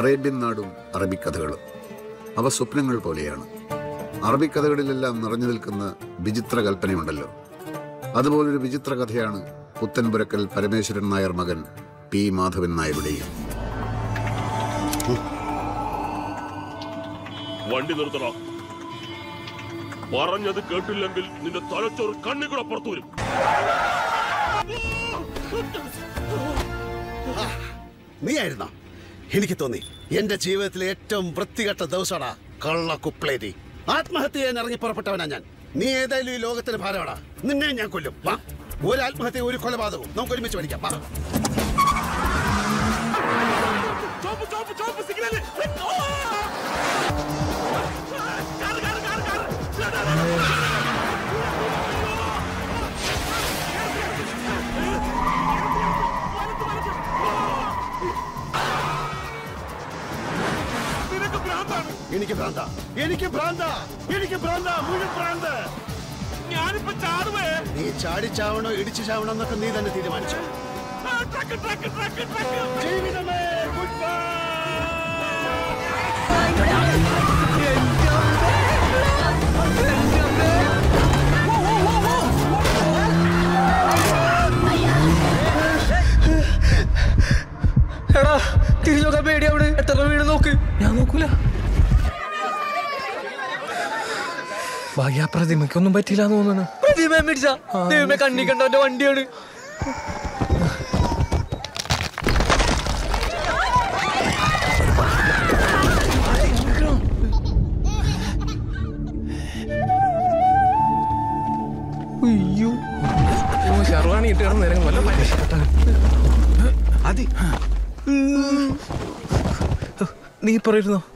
Arabian നാടും അറബിക്കഥകളും അവ സ്വപ്നങ്ങൾ പോലെയാണ് അറബിക്കഥകളിലെല്ലാം നിറഞ്ഞു നിൽക്കുന്ന വിചിത്ര കൽപ്പനയുണ്ടല്ലോ അതുപോലൊരു വിചിത്ര കഥയാണ് പുത്തൻപുരക്കൽ പരമേശ്വരൻ നായർ മകൻ പി മാധവൻ നായരുടെയും വണ്ടി നിർത്തണ പറഞ്ഞത് കേട്ടില്ലെങ്കിൽ നിന്റെ തലച്ചോറ് കണ്ണിക്കൂടെ പുറത്തു വരും നീ ആയിരുന്ന എനിക്ക് തോന്നി എന്റെ ജീവിതത്തിലെ ഏറ്റവും വൃത്തികെട്ട ദിവസമാടാ കള്ള കുപ്ലേരി ആത്മഹത്യ ചെയ്യാൻ ഇറങ്ങി പുറപ്പെട്ടവനാ ഞാൻ നീ ഏതായാലും ഈ ലോകത്തിന് ഭാരമാടാ നിന്നെ ഞാൻ കൊല്ലും വാ ഒരു ആത്മഹത്യ ഒരു കൊലപാതകവും നമുക്ക് ഒരുമിച്ച് പഠിക്കാം വാ ചോപ്പ് ചോപ്പ് ചോപ്പ് സിഗ്നല് നിനക്ക് ഭ്രാന്താണ് എനിക്ക് ഭ്രാന്ത എനിക്ക് ഭ്രാന്ത എനിക്ക് ഭ്രാന്ത മുഴുവൻ ഭ്രാന്ത് ഞാനിപ്പോ ചാടുവേ നീ ചാടി ചാവണോ ഇടിച്ചു ചാവണോ എന്നൊക്കെ നീ തന്നെ തീരുമാനിച്ചു ട്രക്ക് ട്രക്ക് ട്രക്ക് ട്രക്ക് ജീവിതമേ ഗുഡ് ബൈ എടാ തിരിഞ്ഞു നോക്കാൻ പേടി അവിടെ എത്ര വീട് നോക്ക് ഞാൻ നോക്കൂല ഭാഗ്യ പ്രതിമയ്ക്കൊന്നും പറ്റില്ല തോന്നുന്നു പ്രതിമ മേടിച്ച ദൈവമേ കണ്ണി കണ്ടവന്റെ വണ്ടിയാണ് അയ്യോ ശർവാണി ഇട്ട് കിടന്ന് നേരം വല്ല പരീക്ഷപ്പെട്ട അതി നീ പറയുന്നോ